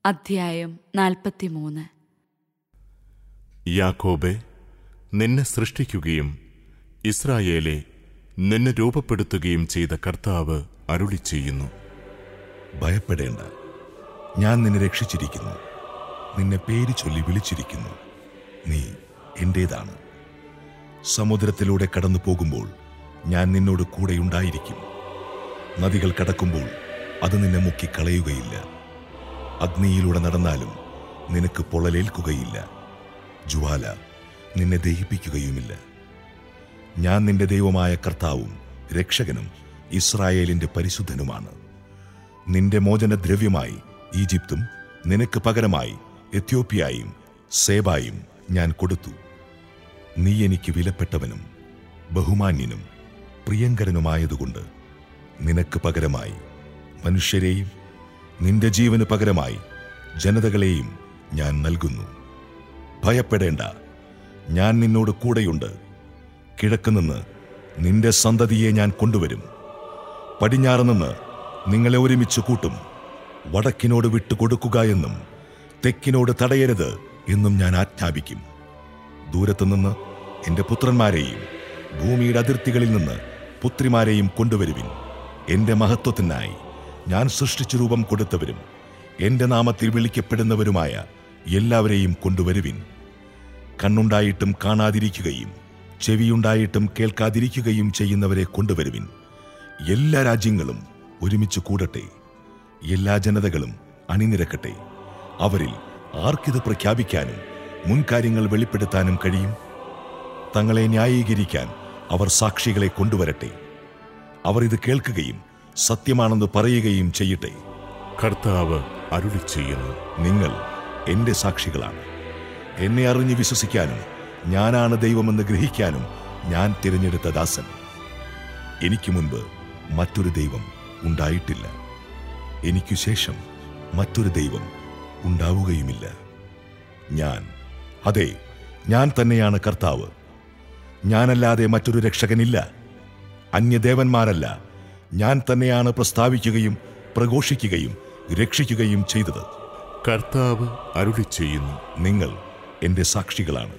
അധ്യായം നാൽപ്പത്തിമൂന്ന് യാക്കോബെ നിന്നെ സൃഷ്ടിക്കുകയും ഇസ്രായേലെ നിന്നെ രൂപപ്പെടുത്തുകയും ചെയ്ത കർത്താവ് അരുളി ചെയ്യുന്നു ഭയപ്പെടേണ്ട ഞാൻ നിന്നെ രക്ഷിച്ചിരിക്കുന്നു നിന്നെ പേര് ചൊല്ലി വിളിച്ചിരിക്കുന്നു നീ എന്റേതാണ് സമുദ്രത്തിലൂടെ കടന്നു പോകുമ്പോൾ ഞാൻ നിന്നോട് കൂടെയുണ്ടായിരിക്കും നദികൾ കടക്കുമ്പോൾ അത് നിന്നെ മുക്കിക്കളയുകയില്ല അഗ്നിയിലൂടെ നടന്നാലും നിനക്ക് പൊള്ളലേൽക്കുകയില്ല ജ്വാല നിന്നെ ദഹിപ്പിക്കുകയുമില്ല ഞാൻ നിന്റെ ദൈവമായ കർത്താവും രക്ഷകനും ഇസ്രായേലിന്റെ പരിശുദ്ധനുമാണ് നിന്റെ മോചനദ്രവ്യമായി ഈജിപ്തും നിനക്ക് പകരമായി എത്യോപ്യയും സേബായും ഞാൻ കൊടുത്തു നീ എനിക്ക് വിലപ്പെട്ടവനും ബഹുമാന്യനും പ്രിയങ്കരനുമായതുകൊണ്ട് നിനക്ക് പകരമായി മനുഷ്യരെയും നിന്റെ ജീവന് പകരമായി ജനതകളെയും ഞാൻ നൽകുന്നു ഭയപ്പെടേണ്ട ഞാൻ നിന്നോട് കൂടെയുണ്ട് കിഴക്കുനിന്ന് നിന്റെ സന്തതിയെ ഞാൻ കൊണ്ടുവരും പടിഞ്ഞാറ് നിന്ന് നിങ്ങളെ ഒരുമിച്ച് കൂട്ടും വടക്കിനോട് വിട്ടുകൊടുക്കുക എന്നും തെക്കിനോട് തടയരുത് എന്നും ഞാൻ ആജ്ഞാപിക്കും ദൂരത്തുനിന്ന് എന്റെ പുത്രന്മാരെയും ഭൂമിയുടെ അതിർത്തികളിൽ നിന്ന് പുത്രിമാരെയും കൊണ്ടുവരുവിൻ എന്റെ മഹത്വത്തിനായി ഞാൻ സൃഷ്ടിച്ചു രൂപം കൊടുത്തവരും എന്റെ നാമത്തിൽ വിളിക്കപ്പെടുന്നവരുമായ എല്ലാവരെയും കൊണ്ടുവരുവിൻ കണ്ണുണ്ടായിട്ടും കാണാതിരിക്കുകയും ചെവിയുണ്ടായിട്ടും കേൾക്കാതിരിക്കുകയും ചെയ്യുന്നവരെ കൊണ്ടുവരുവിൻ എല്ലാ രാജ്യങ്ങളും ഒരുമിച്ച് കൂടട്ടെ എല്ലാ ജനതകളും അണിനിരക്കട്ടെ അവരിൽ ആർക്കിത് പ്രഖ്യാപിക്കാനും മുൻകാര്യങ്ങൾ വെളിപ്പെടുത്താനും കഴിയും തങ്ങളെ ന്യായീകരിക്കാൻ അവർ സാക്ഷികളെ കൊണ്ടുവരട്ടെ അവർ ഇത് കേൾക്കുകയും സത്യമാണെന്ന് പറയുകയും ചെയ്യട്ടെ കർത്താവ് അരുളി ചെയ്യുന്നു നിങ്ങൾ എന്റെ സാക്ഷികളാണ് എന്നെ അറിഞ്ഞ് വിശ്വസിക്കാനും ഞാനാണ് ദൈവമെന്ന് ഗ്രഹിക്കാനും ഞാൻ തിരഞ്ഞെടുത്ത ദാസൻ എനിക്ക് മുൻപ് മറ്റൊരു ദൈവം ഉണ്ടായിട്ടില്ല എനിക്കു ശേഷം മറ്റൊരു ദൈവം ഉണ്ടാവുകയുമില്ല ഞാൻ അതെ ഞാൻ തന്നെയാണ് കർത്താവ് ഞാനല്ലാതെ മറ്റൊരു രക്ഷകനില്ല അന്യദേവന്മാരല്ല ഞാൻ തന്നെയാണ് പ്രസ്താവിക്കുകയും പ്രഘോഷിക്കുകയും രക്ഷിക്കുകയും ചെയ്തത് കർത്താവ് അരുളി ചെയ്യുന്നു നിങ്ങൾ എന്റെ സാക്ഷികളാണ്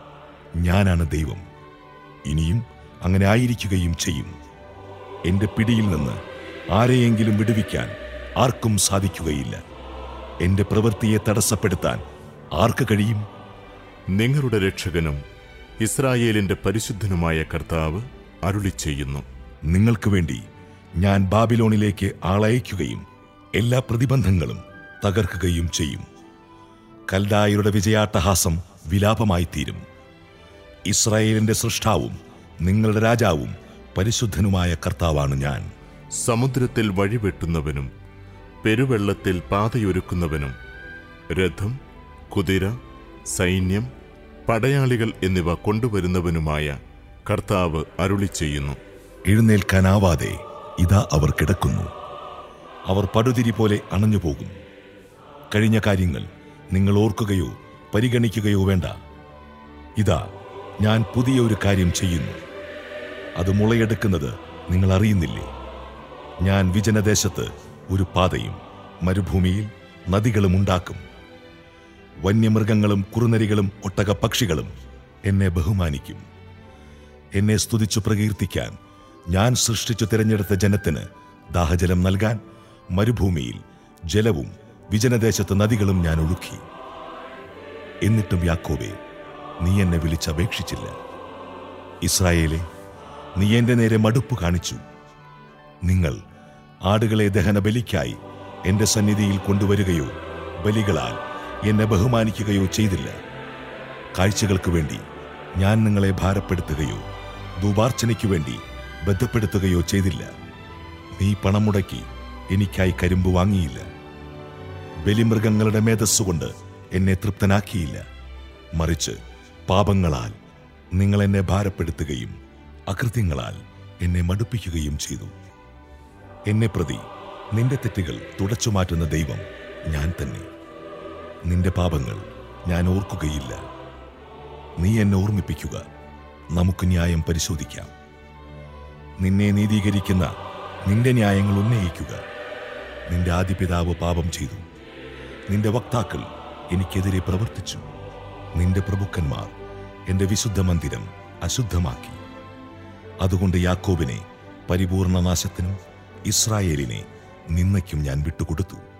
ഞാനാണ് ദൈവം ഇനിയും അങ്ങനെ ആയിരിക്കുകയും ചെയ്യും എന്റെ പിടിയിൽ നിന്ന് ആരെയെങ്കിലും വിടുവിക്കാൻ ആർക്കും സാധിക്കുകയില്ല എന്റെ പ്രവൃത്തിയെ തടസ്സപ്പെടുത്താൻ ആർക്ക് കഴിയും നിങ്ങളുടെ രക്ഷകനും ഇസ്രായേലിന്റെ പരിശുദ്ധനുമായ കർത്താവ് അരുളി ചെയ്യുന്നു നിങ്ങൾക്ക് വേണ്ടി ഞാൻ ബാബിലോണിലേക്ക് ആളയക്കുകയും എല്ലാ പ്രതിബന്ധങ്ങളും തകർക്കുകയും ചെയ്യും കൽദായരുടെ വിജയാട്ടഹാസം വിലാപമായി തീരും ഇസ്രായേലിന്റെ സൃഷ്ടാവും നിങ്ങളുടെ രാജാവും പരിശുദ്ധനുമായ കർത്താവാണ് ഞാൻ സമുദ്രത്തിൽ വഴിവെട്ടുന്നവനും പെരുവെള്ളത്തിൽ പാതയൊരുക്കുന്നവനും രഥം കുതിര സൈന്യം പടയാളികൾ എന്നിവ കൊണ്ടുവരുന്നവനുമായ കർത്താവ് അരുളി ചെയ്യുന്നു എഴുന്നേൽക്കാനാവാതെ ഇതാ അവർ കിടക്കുന്നു അവർ പടുതിരി പോലെ അണഞ്ഞുപോകും കഴിഞ്ഞ കാര്യങ്ങൾ നിങ്ങൾ ഓർക്കുകയോ പരിഗണിക്കുകയോ വേണ്ട ഇതാ ഞാൻ പുതിയ ഒരു കാര്യം ചെയ്യുന്നു അത് മുളയെടുക്കുന്നത് നിങ്ങൾ അറിയുന്നില്ലേ ഞാൻ വിജനദേശത്ത് ഒരു പാതയും മരുഭൂമിയിൽ നദികളും ഉണ്ടാക്കും വന്യമൃഗങ്ങളും കുറുനരികളും ഒട്ടകപ്പക്ഷികളും എന്നെ ബഹുമാനിക്കും എന്നെ സ്തുതിച്ചു പ്രകീർത്തിക്കാൻ ഞാൻ സൃഷ്ടിച്ചു തിരഞ്ഞെടുത്ത ജനത്തിന് ദാഹജലം നൽകാൻ മരുഭൂമിയിൽ ജലവും വിജനദേശത്ത് നദികളും ഞാൻ ഒഴുക്കി എന്നിട്ടും യാക്കോബെ നീ എന്നെ വിളിച്ചപേക്ഷിച്ചില്ല ഇസ്രായേലെ നീ എന്റെ നേരെ മടുപ്പ് കാണിച്ചു നിങ്ങൾ ആടുകളെ ദഹന ബലിക്കായി എന്റെ സന്നിധിയിൽ കൊണ്ടുവരികയോ ബലികളാൽ എന്നെ ബഹുമാനിക്കുകയോ ചെയ്തില്ല കാഴ്ചകൾക്ക് വേണ്ടി ഞാൻ നിങ്ങളെ ഭാരപ്പെടുത്തുകയോ ദുപാർച്ചനയ്ക്കു വേണ്ടി ബന്ധപ്പെടുത്തുകയോ ചെയ്തില്ല നീ പണം മുടക്കി എനിക്കായി കരിമ്പ് വാങ്ങിയില്ല ബലിമൃഗങ്ങളുടെ മേധസ്സുകൊണ്ട് എന്നെ തൃപ്തനാക്കിയില്ല മറിച്ച് പാപങ്ങളാൽ നിങ്ങൾ എന്നെ ഭാരപ്പെടുത്തുകയും അകൃത്യങ്ങളാൽ എന്നെ മടുപ്പിക്കുകയും ചെയ്തു എന്നെ പ്രതി നിന്റെ തെറ്റുകൾ തുടച്ചു മാറ്റുന്ന ദൈവം ഞാൻ തന്നെ നിന്റെ പാപങ്ങൾ ഞാൻ ഓർക്കുകയില്ല നീ എന്നെ ഓർമ്മിപ്പിക്കുക നമുക്ക് ന്യായം പരിശോധിക്കാം നിന്നെ നീതീകരിക്കുന്ന നിന്റെ ന്യായങ്ങൾ ഉന്നയിക്കുക നിന്റെ ആദിപിതാവ് പാപം ചെയ്തു നിന്റെ വക്താക്കൾ എനിക്കെതിരെ പ്രവർത്തിച്ചു നിന്റെ പ്രഭുക്കന്മാർ എന്റെ വിശുദ്ധ മന്ദിരം അശുദ്ധമാക്കി അതുകൊണ്ട് യാക്കോബിനെ പരിപൂർണ നാശത്തിനും ഇസ്രായേലിനെ നിന്നയ്ക്കും ഞാൻ വിട്ടുകൊടുത്തു